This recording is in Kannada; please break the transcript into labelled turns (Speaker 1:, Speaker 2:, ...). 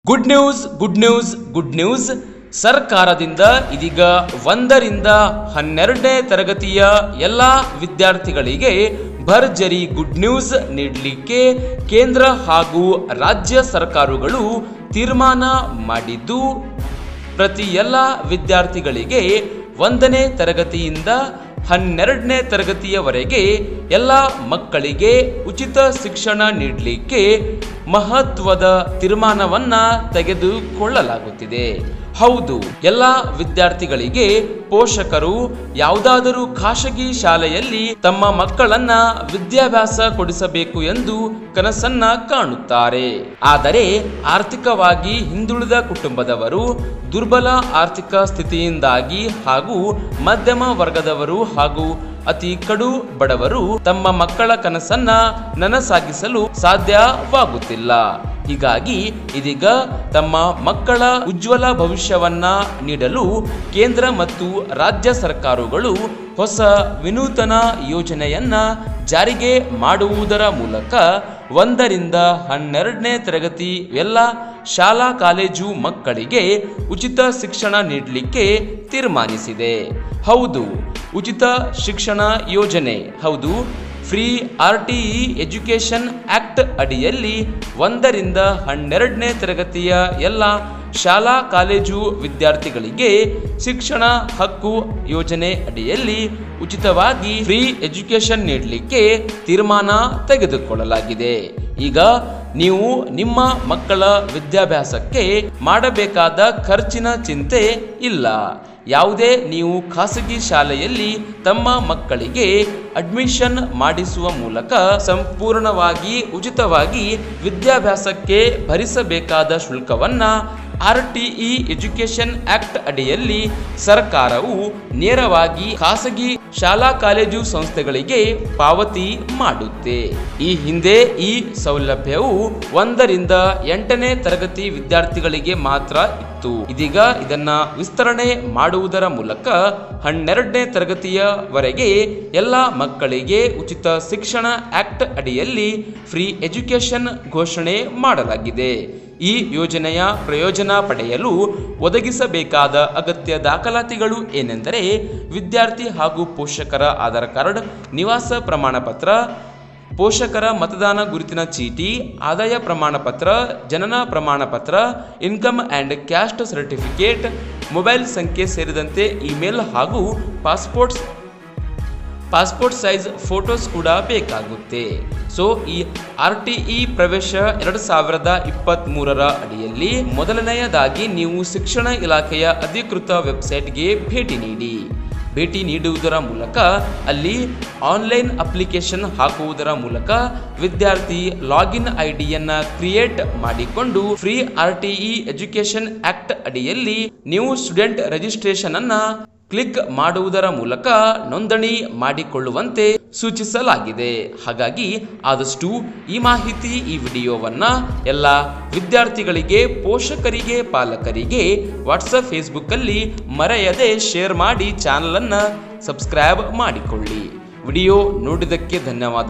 Speaker 1: good news good news good news ಸರ್ಕಾರದಿಂದ ಇದೀಗ ಒಂದರಿಂದ ಹನ್ನೆರಡನೇ ತರಗತಿಯ ಎಲ್ಲ ವಿದ್ಯಾರ್ಥಿಗಳಿಗೆ ಭರ್ಜರಿ ಗುಡ್ ನ್ಯೂಸ್ ನೀಡಲಿಕ್ಕೆ ಕೇಂದ್ರ ಹಾಗೂ ರಾಜ್ಯ ಸರ್ಕಾರಗಳು ತೀರ್ಮಾನ ಮಾಡಿದ್ದು ಪ್ರತಿ ಎಲ್ಲ ವಿದ್ಯಾರ್ಥಿಗಳಿಗೆ ಒಂದನೇ ತರಗತಿಯಿಂದ ಹನ್ನೆರಡನೇ ತರಗತಿಯವರೆಗೆ ಎಲ್ಲ ಮಕ್ಕಳಿಗೆ ಉಚಿತ ಶಿಕ್ಷಣ ನೀಡಲಿಕ್ಕೆ ಮಹತ್ವದ ತೀರ್ಮಾನವನ್ನ ತೆಗೆದುಕೊಳ್ಳಲಾಗುತ್ತಿದೆ ಹೌದು ಎಲ್ಲ ವಿದ್ಯಾರ್ಥಿಗಳಿಗೆ ಪೋಷಕರು ಯಾವುದಾದರೂ ಖಾಸಗಿ ಶಾಲೆಯಲ್ಲಿ ತಮ್ಮ ಮಕ್ಕಳನ್ನ ವಿದ್ಯಾಭ್ಯಾಸ ಕೊಡಿಸಬೇಕು ಎಂದು ಕನಸನ್ನ ಕಾಣುತ್ತಾರೆ ಆದರೆ ಆರ್ಥಿಕವಾಗಿ ಹಿಂದುಳಿದ ಕುಟುಂಬದವರು ದುರ್ಬಲ ಆರ್ಥಿಕ ಸ್ಥಿತಿಯಿಂದಾಗಿ ಹಾಗೂ ಮಧ್ಯಮ ವರ್ಗದವರು ಹಾಗೂ ಅತಿ ಕಡು ಬಡವರು ತಮ್ಮ ಮಕ್ಕಳ ಕನಸನ್ನ ನನಸಾಗಿಸಲು ಸಾಧ್ಯವಾಗುತ್ತಿಲ್ಲ ಹೀಗಾಗಿ ಇದೀಗ ತಮ್ಮ ಮಕ್ಕಳ ಉಜ್ವಲ ಭವಿಷ್ಯವನ್ನ ನೀಡಲು ಕೇಂದ್ರ ಮತ್ತು ರಾಜ್ಯ ಸರ್ಕಾರಗಳು ಹೊಸ ವಿನೂತನ ಯೋಜನೆಯನ್ನ ಜಾರಿಗೆ ಮಾಡುವುದರ ಮೂಲಕ ಒಂದರಿಂದ ಹನ್ನೆರಡನೇ ತರಗತಿ ಎಲ್ಲ ಶಾಲಾ ಕಾಲೇಜು ಮಕ್ಕಳಿಗೆ ಉಚಿತ ಶಿಕ್ಷಣ ನೀಡಲಿಕ್ಕೆ ತೀರ್ಮಾನಿಸಿದೆ ಹೌದು ಉಚಿತ ಶಿಕ್ಷಣ ಯೋಜನೆ ಹೌದು free R T E education act ಅಡಿಯಲ್ಲಿ ಒಂದರಿಂದ ಹನ್ನೆರಡನೇ ತರಗತಿಯ ಎಲ್ಲ ಶಾಲಾ ಕಾಲೇಜು ವಿದ್ಯಾರ್ಥಿಗಳಿಗೆ ಶಿಕ್ಷಣ ಹಕ್ಕು ಯೋಜನೆ ಅಡಿಯಲ್ಲಿ ಉಚಿತವಾಗಿ ಫ್ರೀ ಎಜುಕೇಷನ್ ನೀಡಲಿಕ್ಕೆ ತೀರ್ಮಾನ ತೆಗೆದುಕೊಳ್ಳಲಾಗಿದೆ ಈಗ ನೀವು ನಿಮ್ಮ ಮಕ್ಕಳ ವಿದ್ಯಾಭ್ಯಾಸಕ್ಕೆ ಮಾಡಬೇಕಾದ ಖರ್ಚಿನ ಚಿಂತೆ ಇಲ್ಲ ಯಾವುದೇ ನೀವು ಖಾಸಗಿ ಶಾಲೆಯಲ್ಲಿ ತಮ್ಮ ಮಕ್ಕಳಿಗೆ ಅಡ್ಮಿಷನ್ ಮಾಡಿಸುವ ಮೂಲಕ ಸಂಪೂರ್ಣವಾಗಿ ಉಚಿತವಾಗಿ ವಿದ್ಯಾಭ್ಯಾಸಕ್ಕೆ ಭರಿಸಬೇಕಾದ ಶುಲ್ಕವನ್ನ R T E education act ಅಡಿಯಲ್ಲಿ ಸರ್ಕಾರವು ನೇರವಾಗಿ ಖಾಸಗಿ ಶಾಲಾ ಕಾಲೇಜು ಸಂಸ್ಥೆಗಳಿಗೆ ಪಾವತಿ ಮಾಡುತ್ತೆ ಈ ಹಿಂದೆ ಈ ಸೌಲಭ್ಯವು ಒಂದರಿಂದ ಎಂಟನೇ ತರಗತಿ ವಿದ್ಯಾರ್ಥಿಗಳಿಗೆ ಮಾತ್ರ ಇತ್ತು ಇದೀಗ ಇದನ್ನ ವಿಸ್ತರಣೆ ಮಾಡುವುದರ ಮೂಲಕ ಹನ್ನೆರಡನೇ ತರಗತಿಯವರೆಗೆ ಎಲ್ಲ ಮಕ್ಕಳಿಗೆ ಉಚಿತ ಶಿಕ್ಷಣ ಆಕ್ಟ್ ಅಡಿಯಲ್ಲಿ ಫ್ರೀ ಎಜುಕೇಷನ್ ಘೋಷಣೆ ಮಾಡಲಾಗಿದೆ ಈ ಯೋಜನೆಯ ಪ್ರಯೋಜನ ಪಡೆಯಲು ಒದಗಿಸಬೇಕಾದ ಅಗತ್ಯ ದಾಖಲಾತಿಗಳು ಏನೆಂದರೆ ವಿದ್ಯಾರ್ಥಿ ಹಾಗೂ ಪೋಷಕರ ಆಧಾರ್ ಕಾರ್ಡ್ ನಿವಾಸ ಪ್ರಮಾಣ ಪತ್ರ ಪೋಷಕರ ಮತದಾನ ಗುರುತಿನ ಚೀಟಿ ಆದಾಯ ಪ್ರಮಾಣ ಪತ್ರ ಜನನ ಪ್ರಮಾಣ ಪತ್ರ income and caste certificate mobile ಸಂಖ್ಯೆ ಸೇರಿದಂತೆ ಇಮೇಲ್ ಹಾಗೂ ಪಾಸ್ಪೋರ್ಟ್ಸ್ ಪಾಸ್ಪೋರ್ಟ್ ಸೈಜ್ ಫೋಟೋಸ್ ಕೂಡ ಬೇಕಾಗುತ್ತೆ ಸೊ ಈ ಆರ್ ಟಿ ಇ ಪ್ರವೇಶ ಎರಡು ಸಾವಿರದ ಇಪ್ಪತ್ತ್ ಮೂರರ ಅಡಿಯಲ್ಲಿ ಮೊದಲನೆಯದಾಗಿ ನೀವು ಶಿಕ್ಷಣ ಇಲಾಖೆಯ ಅಧಿಕೃತ ವೆಬ್ಸೈಟ್ಗೆ ಭೇಟಿ ನೀಡಿ ಭೇಟಿ ನೀಡುವುದರ ಮೂಲಕ ಅಲ್ಲಿ ಆನ್ಲೈನ್ ಅಪ್ಲಿಕೇಶನ್ ಹಾಕುವುದರ ಮೂಲಕ ವಿದ್ಯಾರ್ಥಿ ಲಾಗಿನ್ ಐ ಡಿಯನ್ನ ಕ್ರಿಯೇಟ್ ಮಾಡಿಕೊಂಡು free R T E education act ಅಡಿಯಲ್ಲಿ ನೀವು ಸ್ಟೂಡೆಂಟ್ ರಿಜಿಸ್ಟ್ರೇಷನ್ ಅನ್ನ ಕ್ಲಿಕ್ ಮಾಡುವುದರ ಮೂಲಕ ನೋಂದಣಿ ಮಾಡಿಕೊಳ್ಳುವಂತೆ ಸೂಚಿಸಲಾಗಿದೆ ಹಾಗಾಗಿ ಆದಷ್ಟು ಈ ಮಾಹಿತಿ ಈ ವಿಡಿಯೋವನ್ನ ಎಲ್ಲ ವಿದ್ಯಾರ್ಥಿಗಳಿಗೆ ಪೋಷಕರಿಗೆ ಪಾಲಕರಿಗೆ ವಾಟ್ಸಪ್ ಫೇಸ್ಬುಕ್ಕಲ್ಲಿ ಮರೆಯದೆ ಶೇರ್ ಮಾಡಿ ಚಾನಲನ್ನು ಸಬ್ಸ್ಕ್ರೈಬ್ ಮಾಡಿಕೊಳ್ಳಿ ವಿಡಿಯೋ ನೋಡಿದ್ದಕ್ಕೆ ಧನ್ಯವಾದ